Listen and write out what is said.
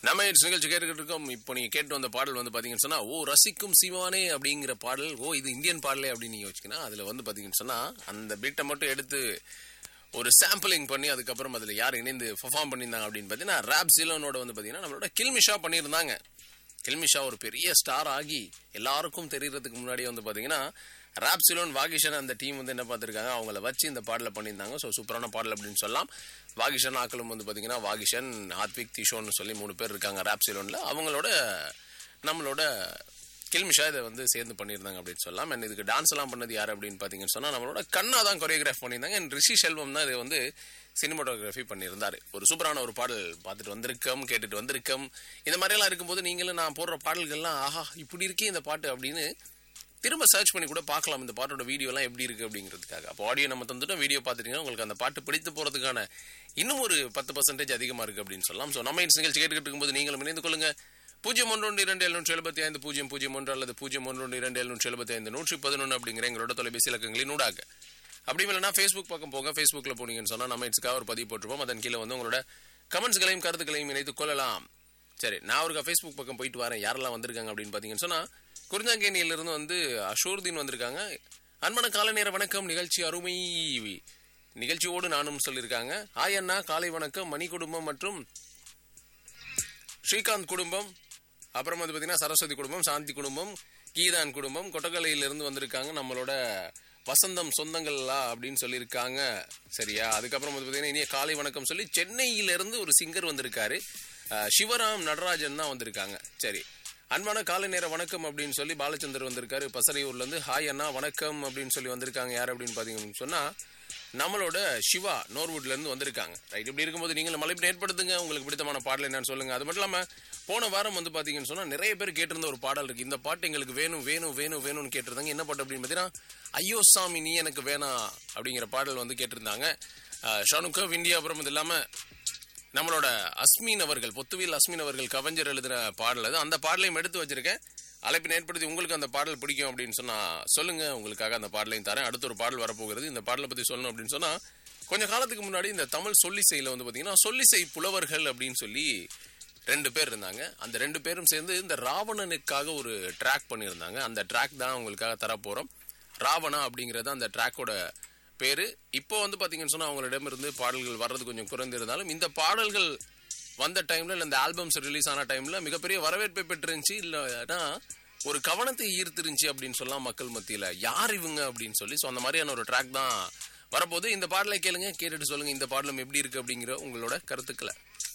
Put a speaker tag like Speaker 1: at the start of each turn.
Speaker 1: நம்ம இட்ஸ் நிகழ்ச்சி கேட்டுக்கிட்டு இருக்கோம் இப்போ நீங்க கேட்டு வந்த பாடல் வந்து பாத்தீங்கன்னு சொன்னா ஓ ரசிக்கும் சிவானே அப்படிங்கிற பாடல் ஓ இது இந்தியன் பாடலே அப்படின்னு நீங்க யோசிக்கணும் அதுல வந்து பாத்தீங்கன்னு சொன்னா அந்த பீட்டை மட்டும் எடுத்து ஒரு சாம்பிளிங் பண்ணி அதுக்கப்புறம் அதுல யார் இணைந்து பெர்ஃபார்ம் பண்ணியிருந்தாங்க அப்படின்னு பார்த்தீங்கன்னா ராப் சிலோனோட வந்து பாத்தீங்கன்னா நம்மளோட கில்மிஷா பண்ணியிருந்தாங்க கில்மிஷா ஒரு பெரிய ஸ்டார் ஆகி எல்லாருக்கும் தெரியறதுக்கு முன்னாடியே வந்து பாத்தீங்கன்னா ராப் சிலோன் வாகிஷன் அந்த டீம் வந்து என்ன பார்த்துருக்காங்க அவங்கள வச்சு இந்த பாடலை பண்ணியிருந்தாங்க ஸோ சூப்பரான பாடல் அப்படின்னு சொல்லலாம் வாகிஷன் ஆக்களும் வந்து பாத்தீங்கன்னா வாகிஷன் ஹாத்விக் திஷோன்னு சொல்லி மூணு பேர் இருக்காங்க ராப் சிலோன்ல அவங்களோட நம்மளோட கில்மிஷா இதை வந்து சேர்ந்து பண்ணியிருந்தாங்க அப்படின்னு சொல்லலாம் அண்ட் இதுக்கு டான்ஸ் எல்லாம் பண்ணது யார் அப்படின்னு பார்த்தீங்கன்னு சொன்னா நம்மளோட கண்ணா தான் கொரியோகிராஃப் பண்ணியிருந்தாங்க அண்ட் ரிஷி செல்வம் தான் இதை வந்து சினிமாட்டோகிராஃபி பண்ணியிருந்தாரு ஒரு சூப்பரான ஒரு பாடல் பார்த்துட்டு வந்திருக்கோம் கேட்டுட்டு வந்திருக்கோம் இந்த மாதிரியெல்லாம் இருக்கும்போது நீங்களும் நான் போடுற பாடல்கள்லாம் ஆஹா இப்படி இருக்கே இந்த பாட்டு அப்படின்னு திரும்ப சர்ச் பண்ணி கூட பார்க்கலாம் இந்த பாட்டோட வீடியோலாம் எப்படி இருக்கு அப்படிங்கிறதுக்காக அப்போ ஆடியோ நம்ம தந்துட்டோம் வீடியோ பார்த்துட்டீங்கன்னா உங்களுக்கு அந்த பாட்டு பிடித்து போறதுக்கான இன்னும் ஒரு பத்து பர்சன்டேஜ் அதிகமாக இருக்கு அப்படின்னு சொல்லலாம் ஸோ நம்ம இந்த நிகழ்ச்சி கேட்டுக்கிட்டு இருக்கும்போது நீங்களும் இணைந்து கொள்ளுங்க பூஜ்ஜியம் ஒன்று ஒன்று இரண்டு எழுநூற்றி எழுபத்தி ஐந்து பூஜ்ஜியம் பூஜ்ஜியம் ஒன்று அல்லது பூஜ்ஜியம் ஒன்று ஒன்று இரண்டு எழுநூற்றி எழுபத்தி ஐந்து நூற்றி பதினொன்று அப்படிங்கிற எங்களோட தொலைபேசி இலக்கங்களின் ஊடாக அப்படி இல்லைனா ஃபேஸ்புக் பக்கம் போங்க ஃபேஸ்புக்கில் போனீங்கன்னு சொன்னால் நம்ம இட்ஸ்க்காக ஒரு பதிவு போட்டிருப்போம் அதன் கீழே வந்து உங்களோட கமெண்ட்ஸ்களையும் கருத்துக்களையும் இணைத்து கொள்ளலாம் சரி நான் ஒரு ஃபேஸ்புக் பக்கம் போயிட்டு வரேன் யாரெல்லாம் வந்திருக்காங்க அப்படின்னு பார்த்தீங்கன்னு சொன்னால் குறிஞ்சாங்கேணியிலிருந்து வந்து அஷோர்தீன் வந்திருக்காங்க அன்பான காலை நேர வணக்கம் நிகழ்ச்சி அருமை நிகழ்ச்சியோடு நானும் சொல்லியிருக்காங்க ஆய் அண்ணா காலை வணக்கம் மணி குடும்பம் மற்றும் ஸ்ரீகாந்த் குடும்பம் அப்புறம் வந்து பார்த்தீங்கன்னா சரஸ்வதி குடும்பம் சாந்தி குடும்பம் கீதான் குடும்பம் கொட்டக்கலையிலிருந்து வந்திருக்காங்க நம்மளோட வசந்தம் சொந்தங்களா அப்படின்னு சொல்லியிருக்காங்க சரியா அதுக்கப்புறம் வந்து பார்த்தீங்கன்னா இனிய காலை வணக்கம் சொல்லி சென்னையிலிருந்து ஒரு சிங்கர் வந்திருக்காரு அஹ், சிவராம் நடராஜன் தான் வந்திருக்காங்க சரி அன்பான காலை நேர வணக்கம் அப்படின்னு சொல்லி பாலச்சந்தர் வந்திருக்காரு பசறையூர்லேருந்து ஹாய் அண்ணா வணக்கம் அப்படின்னு சொல்லி வந்திருக்காங்க யார் அப்படின்னு பார்த்தீங்கன்னு சொன்னால் நம்மளோட சிவா நோர்வுட்ல இருந்து வந்திருக்காங்க ரைட் இப்படி இருக்கும்போது நீங்களும் மலைப்பு ஏற்படுத்துங்க உங்களுக்கு பிடித்தமான பாடல் என்னன்னு சொல்லுங்க அது மட்டும் இல்லாம போன வாரம் வந்து பாத்தீங்கன்னு சொன்னா நிறைய பேர் கேட்டிருந்த ஒரு பாடல் இருக்கு இந்த பாட்டு எங்களுக்கு வேணும் வேணும் வேணும் வேணும்னு கேட்டிருந்தாங்க என்ன பாட்டு அப்படின்னு பார்த்தீங்கன்னா ஐயோ சாமி நீ எனக்கு வேணாம் அப்படிங்கிற பாடல் வந்து கேட்டிருந்தாங்க ஷானுக்கவ் இந்தியா அப்புறம் இது இல்லாம நம்மளோட அஸ்மின் அவர்கள் பொத்துவில் அஸ்மின் அவர்கள் கவிஞர் எழுதின பாடல் அது அந்த பாடலையும் எடுத்து வச்சிருக்கேன் அழைப்பினை ஏற்படுத்தி உங்களுக்கு அந்த பாடல் பிடிக்கும் அப்படின்னு சொன்னா சொல்லுங்க உங்களுக்காக அந்த பாடலையும் தரேன் அடுத்த ஒரு பாடல் வரப்போகிறது இந்த பாடலை பத்தி சொல்லணும் அப்படின்னு சொன்னா கொஞ்ச காலத்துக்கு முன்னாடி இந்த தமிழ் சொல்லிசையில வந்து பாத்தீங்கன்னா சொல்லிசை புலவர்கள் அப்படின்னு சொல்லி ரெண்டு பேர் இருந்தாங்க அந்த ரெண்டு பேரும் சேர்ந்து இந்த ராவணனுக்காக ஒரு ட்ராக் பண்ணியிருந்தாங்க அந்த ட்ராக் தான் உங்களுக்காக தர போறோம் ராவணா அப்படிங்கிறது அந்த ட்ராக்கோட பேரு இப்போ வந்து பாத்தீங்கன்னு சொன்னா அவங்களிடம் இருந்து பாடல்கள் வர்றது கொஞ்சம் குறைந்திருந்தாலும் இந்த பாடல்கள் வந்த டைம்ல இல்ல இந்த ஆல்பம்ஸ் ரிலீஸ் ஆன டைம்ல மிகப்பெரிய வரவேற்பை பெற்றிருந்துச்சு இல்லைன்னா ஒரு கவனத்தை ஈர்த்திருந்துச்சு அப்படின்னு சொல்லலாம் மக்கள் மத்தியில யார் இவங்க அப்படின்னு சொல்லி ஸோ அந்த மாதிரியான ஒரு ட்ராக் தான் வரப்போது இந்த பாடலை கேளுங்க கேட்டுட்டு சொல்லுங்க இந்த பாடலும் எப்படி இருக்கு அப்படிங்கிற உங்களோட கருத்துக்களை